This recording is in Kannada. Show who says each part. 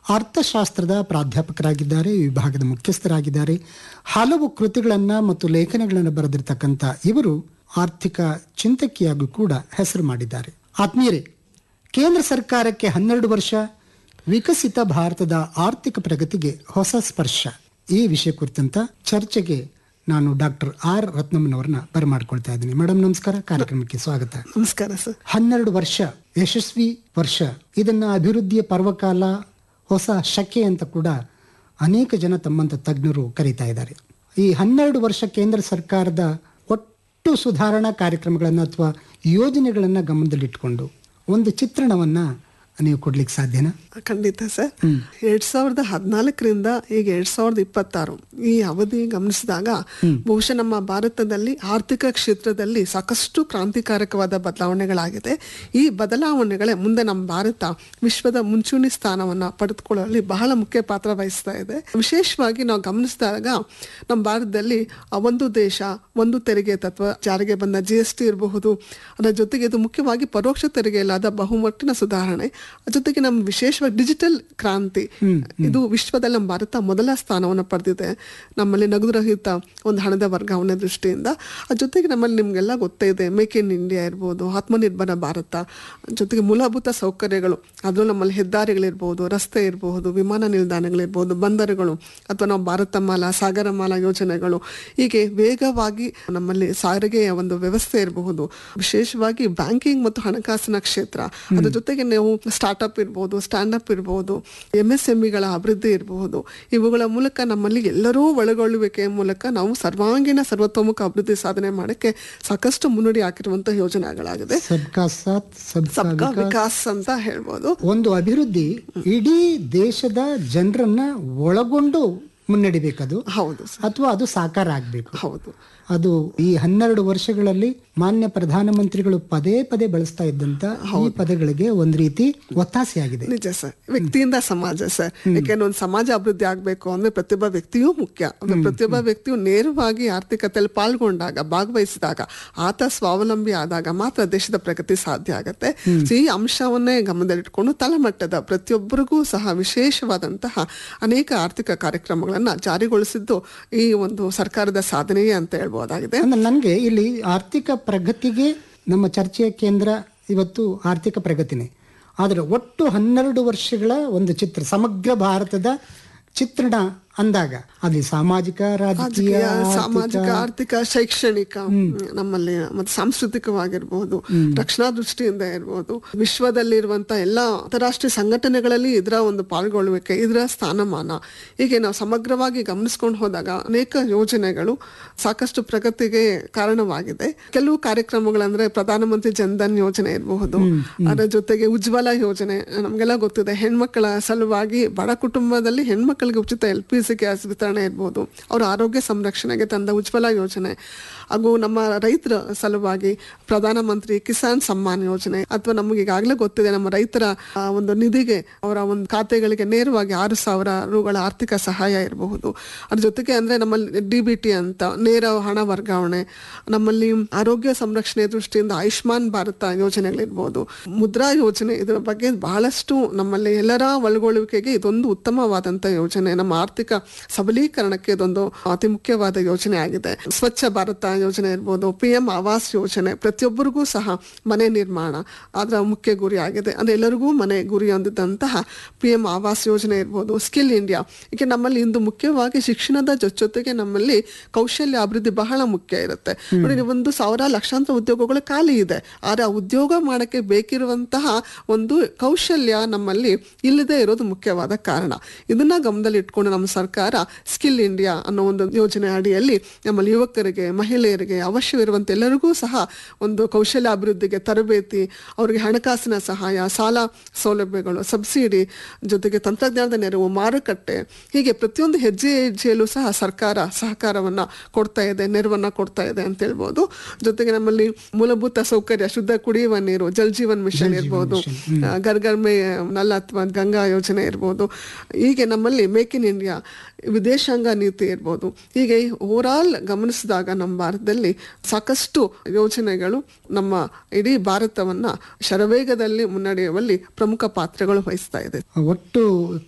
Speaker 1: ಅರ್ಥಶಾಸ್ತ್ರದ ಪ್ರಾಧ್ಯಾಪಕರಾಗಿದ್ದಾರೆ ವಿಭಾಗದ ಮುಖ್ಯಸ್ಥರಾಗಿದ್ದಾರೆ ಹಲವು ಕೃತಿಗಳನ್ನು ಮತ್ತು ಲೇಖನಗಳನ್ನು ಬರೆದಿರ್ತಕ್ಕಂಥ ಇವರು ಆರ್ಥಿಕ ಚಿಂತಕಿಯಾಗೂ ಕೂಡ ಹೆಸರು ಮಾಡಿದ್ದಾರೆ ಆತ್ಮೀಯರೇ ಕೇಂದ್ರ ಸರ್ಕಾರಕ್ಕೆ ಹನ್ನೆರಡು ವರ್ಷ ವಿಕಸಿತ ಭಾರತದ ಆರ್ಥಿಕ ಪ್ರಗತಿಗೆ ಹೊಸ ಸ್ಪರ್ಶ ಈ ವಿಷಯ ಕುರಿತಂತ ಚರ್ಚೆಗೆ ನಾನು ಡಾಕ್ಟರ್ ಆರ್ ರತ್ನಮ್ಮನವರನ್ನ ಬರಮಾಡ್ಕೊಳ್ತಾ ಇದ್ದೀನಿ ಮೇಡಮ್ ನಮಸ್ಕಾರ ಕಾರ್ಯಕ್ರಮಕ್ಕೆ ಸ್ವಾಗತ
Speaker 2: ನಮಸ್ಕಾರ ಸರ್
Speaker 1: ಹನ್ನೆರಡು ವರ್ಷ ಯಶಸ್ವಿ ವರ್ಷ ಇದನ್ನ ಅಭಿವೃದ್ಧಿಯ ಪರ್ವಕಾಲ ಹೊಸ ಶಕೆ ಅಂತ ಕೂಡ ಅನೇಕ ಜನ ತಮ್ಮಂತ ತಜ್ಞರು ಕರೀತಾ ಇದ್ದಾರೆ ಈ ಹನ್ನೆರಡು ವರ್ಷ ಕೇಂದ್ರ ಸರ್ಕಾರದ ಒಟ್ಟು ಸುಧಾರಣಾ ಕಾರ್ಯಕ್ರಮಗಳನ್ನು ಅಥವಾ ಯೋಜನೆಗಳನ್ನು ಗಮನದಲ್ಲಿಟ್ಟುಕೊಂಡು ಒಂದು ಚಿತ್ರಣವನ್ನ ನೀವು ಕೊಡ್ಲಿಕ್ಕೆ ಸಾಧ್ಯನಾ
Speaker 2: ಖಂಡಿತ ಸರ್ ಎರಡ್ ಸಾವಿರದ ಹದಿನಾಲ್ಕರಿಂದ ಈಗ ಎರಡ್ ಸಾವಿರದ ಇಪ್ಪತ್ತಾರು ಈ ಅವಧಿ ಗಮನಿಸಿದಾಗ ಬಹುಶಃ ನಮ್ಮ ಭಾರತದಲ್ಲಿ ಆರ್ಥಿಕ ಕ್ಷೇತ್ರದಲ್ಲಿ ಸಾಕಷ್ಟು ಕ್ರಾಂತಿಕಾರಕವಾದ ಬದಲಾವಣೆಗಳಾಗಿದೆ ಈ ಬದಲಾವಣೆಗಳೇ ಮುಂದೆ ನಮ್ಮ ಭಾರತ ವಿಶ್ವದ ಮುಂಚೂಣಿ ಸ್ಥಾನವನ್ನ ಪಡೆದುಕೊಳ್ಳುವಲ್ಲಿ ಬಹಳ ಮುಖ್ಯ ಪಾತ್ರ ವಹಿಸ್ತಾ ಇದೆ ವಿಶೇಷವಾಗಿ ನಾವು ಗಮನಿಸಿದಾಗ ನಮ್ಮ ಭಾರತದಲ್ಲಿ ಆ ಒಂದು ದೇಶ ಒಂದು ತೆರಿಗೆ ತತ್ವ ಜಾರಿಗೆ ಬಂದ ಜಿ ಎಸ್ ಟಿ ಇರಬಹುದು ಅದರ ಜೊತೆಗೆ ಇದು ಮುಖ್ಯವಾಗಿ ಪರೋಕ್ಷ ತೆರಿಗೆಯಲ್ಲಾದ ಬಹುಮಟ್ಟಿನ ಸುಧಾರಣೆ ಜೊತೆಗೆ ನಮ್ಮ ವಿಶೇಷವಾಗಿ ಡಿಜಿಟಲ್ ಕ್ರಾಂತಿ ಇದು ವಿಶ್ವದಲ್ಲಿ ನಮ್ಮ ಭಾರತ ಮೊದಲ ಸ್ಥಾನವನ್ನು ಪಡೆದಿದೆ ನಮ್ಮಲ್ಲಿ ನಗದು ರಹಿತ ಒಂದು ಹಣದ ವರ್ಗಾವಣೆ ದೃಷ್ಟಿಯಿಂದ ಅದ್ರ ಜೊತೆಗೆ ನಮ್ಮಲ್ಲಿ ನಿಮ್ಗೆಲ್ಲ ಗೊತ್ತೇ ಇದೆ ಮೇಕ್ ಇನ್ ಇಂಡಿಯಾ ಇರ್ಬೋದು ಆತ್ಮನಿರ್ಭರ ಭಾರತ ಜೊತೆಗೆ ಮೂಲಭೂತ ಸೌಕರ್ಯಗಳು ಅದು ನಮ್ಮಲ್ಲಿ ಹೆದ್ದಾರಿಗಳಿರ್ಬೋದು ರಸ್ತೆ ಇರಬಹುದು ವಿಮಾನ ನಿಲ್ದಾಣಗಳಿರ್ಬೋದು ಬಂದರುಗಳು ಅಥವಾ ನಾವು ಭಾರತ ಮಾಲಾ ಸಾಗರ ಮಾಲಾ ಯೋಜನೆಗಳು ಹೀಗೆ ವೇಗವಾಗಿ ನಮ್ಮಲ್ಲಿ ಸಾರಿಗೆಯ ಒಂದು ವ್ಯವಸ್ಥೆ ಇರಬಹುದು ವಿಶೇಷವಾಗಿ ಬ್ಯಾಂಕಿಂಗ್ ಮತ್ತು ಹಣಕಾಸಿನ ಕ್ಷೇತ್ರ ಅದ್ರ ಜೊತೆಗೆ ನಾವು ಸ್ಟಾರ್ಟ್ಅಪ್ ಇರ್ಬೋದು ಸ್ಟ್ಯಾಂಡಪ್ ಇರ್ಬೋದು ಎಂ ಎಸ್ ಎಂಇಗಳ ಅಭಿವೃದ್ಧಿ ಇರಬಹುದು ಇವುಗಳ ಮೂಲಕ ನಮ್ಮಲ್ಲಿ ಎಲ್ಲರೂ ಒಳಗೊಳ್ಳುವಿಕೆಯ ಮೂಲಕ ನಾವು ಸರ್ವಾಂಗೀಣ ಸರ್ವತೋಮುಖ ಅಭಿವೃದ್ಧಿ ಸಾಧನೆ ಮಾಡಕ್ಕೆ ಸಾಕಷ್ಟು ಮುನ್ನುಡಿ ಹಾಕಿರುವಂತಹ ಯೋಜನೆಗಳಾಗಿದೆ
Speaker 1: ಸಬ್ಕಾ ಸಾಥ್ ಸಬ್ಕಾ
Speaker 2: ಸಬ್ಕಾ
Speaker 1: ವಿಕಾಸ್
Speaker 2: ವಿಕಾಸ್ ಅಂತ ಹೇಳ್ಬೋದು
Speaker 1: ಒಂದು ಅಭಿವೃದ್ಧಿ ಇಡೀ ದೇಶದ ಜನರನ್ನ ಒಳಗೊಂಡು ಮುನ್ನಡಿಬೇಕದು
Speaker 2: ಹೌದು ಸರ್
Speaker 1: ಅಥವಾ ಅದು ಸಾಕಾರ ಆಗ್ಬೇಕು
Speaker 2: ಹೌದು
Speaker 1: ಅದು ಈ ಹನ್ನೆರಡು ವರ್ಷಗಳಲ್ಲಿ ಮಾನ್ಯ ಪ್ರಧಾನಮಂತ್ರಿಗಳು ಪದೇ ಪದೇ ಬಳಸ್ತಾ ಇದ್ದಂತ ಈ ಪದಗಳಿಗೆ ಒಂದ್ ರೀತಿ ಒತ್ತಾಸೆಯಾಗಿದೆ
Speaker 2: ನಿಜ ಸರ್ ವ್ಯಕ್ತಿಯಿಂದ ಸಮಾಜ ಸರ್ ಯಾಕೆಂದ್ರೆ ಒಂದು ಸಮಾಜ ಅಭಿವೃದ್ಧಿ ಆಗ್ಬೇಕು ಅಂದ್ರೆ ಪ್ರತಿಯೊಬ್ಬ ವ್ಯಕ್ತಿಯೂ ಮುಖ್ಯ ಅಂದ್ರೆ ಪ್ರತಿಯೊಬ್ಬ ವ್ಯಕ್ತಿಯು ನೇರವಾಗಿ ಆರ್ಥಿಕತೆಯಲ್ಲಿ ಪಾಲ್ಗೊಂಡಾಗ ಭಾಗವಹಿಸಿದಾಗ ಆತ ಸ್ವಾವಲಂಬಿ ಆದಾಗ ಮಾತ್ರ ದೇಶದ ಪ್ರಗತಿ ಸಾಧ್ಯ ಆಗತ್ತೆ So, ಈ ಅಂಶವನ್ನೇ ಗಮನದಲ್ಲಿಟ್ಕೊಂಡು ತಳಮಟ್ಟದ ಪ್ರತಿಯೊಬ್ಬರಿಗೂ ಸಹ ವಿಶೇಷವಾದಂತಹ ಅನೇಕ ಆರ್ಥಿಕ ಕಾರ್ಯಕ್ರಮಗಳನ್ನ ಜಾರಿಗೊಳಿಸಿದ್ದು ಈ ಒಂದು ಸರ್ಕಾರದ ಸಾಧನೆಯೇ ಅಂತ ಹೇಳ್ಬೋದಾಗಿದೆ
Speaker 1: ಅಂದ್ರೆ ನನ್ಗೆ ಇಲ್ಲಿ ಆರ್ಥಿಕ ಪ್ರಗತಿಗೆ ನಮ್ಮ ಚರ್ಚೆಯ ಕೇಂದ್ರ ಇವತ್ತು ಆರ್ಥಿಕ ಪ್ರಗತಿನೇ ಆದರೆ ಒಟ್ಟು ಹನ್ನೆರಡು ವರ್ಷಗಳ ಒಂದು ಚಿತ್ರ ಸಮಗ್ರ ಭಾರತದ ಚಿತ್ರಣ ಅಂದಾಗ ಅಲ್ಲಿ ಸಾಮಾಜಿಕ ರಾಜಕೀಯ
Speaker 2: ರಾಜಕೀಯ
Speaker 1: ಆರ್ಥಿಕ,
Speaker 2: ಸಾಮಾಜಿಕ ಆರ್ಥಿಕ ಶೈಕ್ಷಣಿಕ ನಮ್ಮಲ್ಲಿ ಮತ್ತೆ ಸಾಂಸ್ಕೃತಿಕವಾಗಿರ್ಬೋದು ರಕ್ಷಣಾ ದೃಷ್ಟಿಯಿಂದ ಇರ್ಬೋದು ವಿಶ್ವದಲ್ಲಿರುವಂತ ಎಲ್ಲ ಅಂತಾರಾಷ್ಟ್ರೀಯ ಸಂಘಟನೆಗಳಲ್ಲಿ ಇದರ ಒಂದು ಪಾಲ್ಗೊಳ್ಳುವಿಕೆ ಇದರ ಸ್ಥಾನಮಾನ ಹೀಗೆ ನಾವು ಸಮಗ್ರವಾಗಿ ಗಮನಿಸ್ಕೊಂಡು ಹೋದಾಗ ಅನೇಕ ಯೋಜನೆಗಳು ಸಾಕಷ್ಟು ಪ್ರಗತಿಗೆ ಕಾರಣವಾಗಿದೆ ಕೆಲವು ಕಾರ್ಯಕ್ರಮಗಳಂದ್ರೆ ಪ್ರಧಾನಮಂತ್ರಿ ಜನ್ಧನ್ ಯೋಜನೆ ಇರಬಹುದು ಅದರ ಜೊತೆಗೆ ಉಜ್ವಲ ಯೋಜನೆ ನಮ್ಗೆಲ್ಲ ಗೊತ್ತಿದೆ ಹೆಣ್ಮಕ್ಕಳ ಸಲುವಾಗಿ ಬಡ ಕುಟುಂಬದಲ್ಲಿ ಹೆಣ್ಮಕ್ಳಿಗೆ ಉಚಿತ ಎಲ್ ಪಿ ಸಿ ಗ್ಯಾಸ್ ವಿತರಣೆ ಇರ್ಬೋದು ಅವರ ಆರೋಗ್ಯ ಸಂರಕ್ಷಣೆಗೆ ತಂದ ಉಜ್ವಲ ಯೋಜನೆ ಹಾಗೂ ನಮ್ಮ ರೈತರ ಸಲುವಾಗಿ ಪ್ರಧಾನಮಂತ್ರಿ ಕಿಸಾನ್ ಸಮ್ಮಾನ್ ಯೋಜನೆ ಅಥವಾ ನಮಗೆ ಈಗಾಗಲೇ ಗೊತ್ತಿದೆ ನಮ್ಮ ರೈತರ ಆ, ಒಂದು ನಿಧಿಗೆ ಅವರ ಒಂದು ಖಾತೆಗಳಿಗೆ ನೇರವಾಗಿ ಆರು ಸಾವಿರ ರೂಗಳ ಆರ್ಥಿಕ ಸಹಾಯ ಇರಬಹುದು ಅದ್ರ ಜೊತೆಗೆ ಅಂದ್ರೆ ನಮ್ಮಲ್ಲಿ ಡಿ ಬಿ ಟಿ ಅಂತ ನೇರ ಹಣ ವರ್ಗಾವಣೆ ನಮ್ಮಲ್ಲಿ ಆರೋಗ್ಯ ಸಂರಕ್ಷಣೆ ದೃಷ್ಟಿಯಿಂದ ಆಯುಷ್ಮಾನ್ ಭಾರತ ಯೋಜನೆಗಳಿರ್ಬೋದು ಮುದ್ರಾ ಯೋಜನೆ ಇದರ ಬಗ್ಗೆ ಬಹಳಷ್ಟು ನಮ್ಮಲ್ಲಿ ಎಲ್ಲರ ಒಳಗೊಳ್ಳುವಿಕೆಗೆ ಇದೊಂದು ಉತ್ತಮವಾದಂತ ಯೋಜನೆ ನಮ್ಮ ಆರ್ಥಿಕ ಸಬಲೀಕರಣಕ್ಕೆ ಇದೊಂದು ಅತಿ ಮುಖ್ಯವಾದ ಯೋಜನೆ ಆಗಿದೆ ಸ್ವಚ್ಛ ಭಾರತ ಯೋಜನೆ ಇರ್ಬೋದು ಪಿ ಎಂ ಆವಾಸ್ ಯೋಜನೆ ಪ್ರತಿಯೊಬ್ಬರಿಗೂ ಸಹ ಮನೆ ನಿರ್ಮಾಣ ಅದರ ಮುಖ್ಯ ಗುರಿ ಆಗಿದೆ ಅಂದ್ರೆ ಎಲ್ಲರಿಗೂ ಮನೆ ಗುರಿ ಹೊಂದಿದಂತಹ ಪಿ ಎಂ ಆವಾಸ್ ಯೋಜನೆ ಇರ್ಬೋದು ಸ್ಕಿಲ್ ಇಂಡಿಯಾ ಈಗ ನಮ್ಮಲ್ಲಿ ಇಂದು ಮುಖ್ಯವಾಗಿ ಶಿಕ್ಷಣದ ಜೊತೆ ಜೊತೆಗೆ ನಮ್ಮಲ್ಲಿ ಕೌಶಲ್ಯ ಅಭಿವೃದ್ಧಿ ಬಹಳ ಮುಖ್ಯ ಇರುತ್ತೆ ನೋಡಿ ನೀವು ಒಂದು ಸಾವಿರ ಲಕ್ಷಾಂತರ ಉದ್ಯೋಗಗಳು ಖಾಲಿ ಇದೆ ಆದ್ರೆ ಆ ಉದ್ಯೋಗ ಮಾಡಕ್ಕೆ ಬೇಕಿರುವಂತಹ ಒಂದು ಕೌಶಲ್ಯ ನಮ್ಮಲ್ಲಿ ಇಲ್ಲದೆ ಇರೋದು ಮುಖ್ಯವಾದ ಕಾರಣ ಇದನ್ನ ಗಮನದಲ್ಲಿ ಇಟ್ಕೊಂಡು ನಮ್ಮ ಸರ್ಕಾರ ಸ್ಕಿಲ್ ಇಂಡಿಯಾ ಅನ್ನೋ ಒಂದು ಯೋಜನೆ ಅಡಿಯಲ್ಲಿ ನಮ್ಮಲ್ಲಿ ಯುವಕರಿಗೆ ಮಹಿಳೆಯರಿಗೆ ಅವಶ್ಯವಿರುವಂತ ಎಲ್ಲರಿಗೂ ಸಹ ಒಂದು ಕೌಶಲ್ಯ ಅಭಿವೃದ್ಧಿಗೆ ತರಬೇತಿ ಅವರಿಗೆ ಹಣಕಾಸಿನ ಸಹಾಯ ಸಾಲ ಸೌಲಭ್ಯಗಳು ಸಬ್ಸಿಡಿ ಜೊತೆಗೆ ತಂತ್ರಜ್ಞಾನದ ನೆರವು ಮಾರುಕಟ್ಟೆ ಹೀಗೆ ಪ್ರತಿಯೊಂದು ಹೆಜ್ಜೆ ಹೆಜ್ಜೆಯಲ್ಲೂ ಸಹ ಸರ್ಕಾರ ಸಹಕಾರವನ್ನ ಕೊಡ್ತಾ ಇದೆ ನೆರವನ್ನ ಕೊಡ್ತಾ ಇದೆ ಅಂತ ಹೇಳ್ಬೋದು ಜೊತೆಗೆ ನಮ್ಮಲ್ಲಿ ಮೂಲಭೂತ ಸೌಕರ್ಯ ಶುದ್ಧ ಕುಡಿಯುವ ನೀರು ಜಲ್ ಜೀವನ್ ಮಿಷನ್ ಇರ್ಬೋದು ಆ, ಗರ್ ಗರ್ ಮೇ ನಲ್ ಅಥವಾ ಗಂಗಾ ಯೋಜನೆ ಇರ್ಬೋದು ಹೀಗೆ ನಮ್ಮಲ್ಲಿ ಮೇಕ್ ಇನ್ ಇಂಡಿಯಾ ವಿದೇಶಾಂಗ ನೀತಿ ಇರ್ಬೋದು ಹೀಗೆ ಓವರಾಲ್ ಗಮನಿಸಿದಾಗ ನಮ್ಮ ಭಾರತದಲ್ಲಿ ಸಾಕಷ್ಟು ಯೋಜನೆಗಳು ನಮ್ಮ ಇಡೀ ಭಾರತವನ್ನ ಶರವೇಗದಲ್ಲಿ ಮುನ್ನಡೆಯುವಲ್ಲಿ ಪ್ರಮುಖ ಪಾತ್ರಗಳು ವಹಿಸ್ತಾ ಇದೆ
Speaker 1: ಒಟ್ಟು